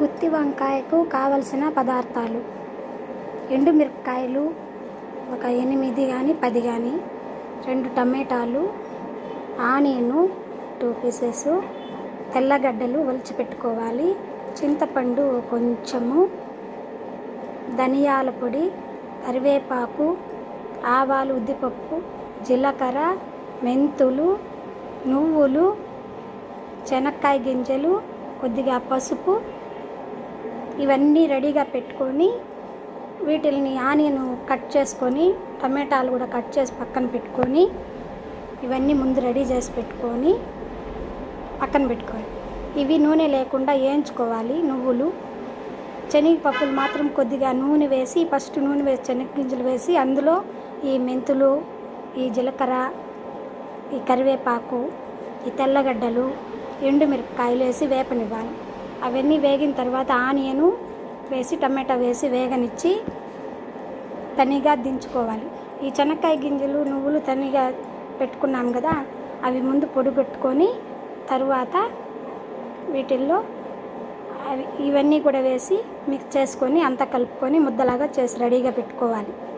గుత్తి వంకాయకు కావలసిన పదార్థాలు ఎండుమిరపకాయలు ఒక ఎనిమిది కానీ పది కానీ రెండు టమాటాలు ఆనియను టూ పీసెస్ తెల్లగడ్డలు ఒలిచి పెట్టుకోవాలి చింతపండు కొంచెము ధనియాల పొడి కరివేపాకు ఆవాలు ఉద్దిపప్పు జీలకర్ర మెంతులు నువ్వులు శనక్కాయ గింజలు కొద్దిగా పసుపు ఇవన్నీ రెడీగా పెట్టుకొని వీటిని ఆనియన్ కట్ చేసుకొని టమాటాలు కూడా కట్ చేసి పక్కన పెట్టుకొని ఇవన్నీ ముందు రెడీ చేసి పెట్టుకొని పక్కన పెట్టుకోవాలి ఇవి నూనె లేకుండా వేయించుకోవాలి నువ్వులు శనగపప్పులు మాత్రం కొద్దిగా నూనె వేసి ఫస్ట్ నూనె వేసి శనగగింజలు వేసి అందులో ఈ మెంతులు ఈ జీలకర్ర ఈ కరివేపాకు ఈ తెల్లగడ్డలు ఎండుమిరపకాయలు వేసి వేపనివ్వాలి అవన్నీ వేగిన తర్వాత ఆనియను వేసి టమాటా వేసి వేగనిచ్చి తనిగా దించుకోవాలి ఈ శనక్కాయ గింజలు నువ్వులు తనిగా పెట్టుకున్నాం కదా అవి ముందు పొడిగొట్టుకొని తరువాత వీటిల్లో అవి ఇవన్నీ కూడా వేసి మిక్స్ చేసుకొని అంతా కలుపుకొని ముద్దలాగా చేసి రెడీగా పెట్టుకోవాలి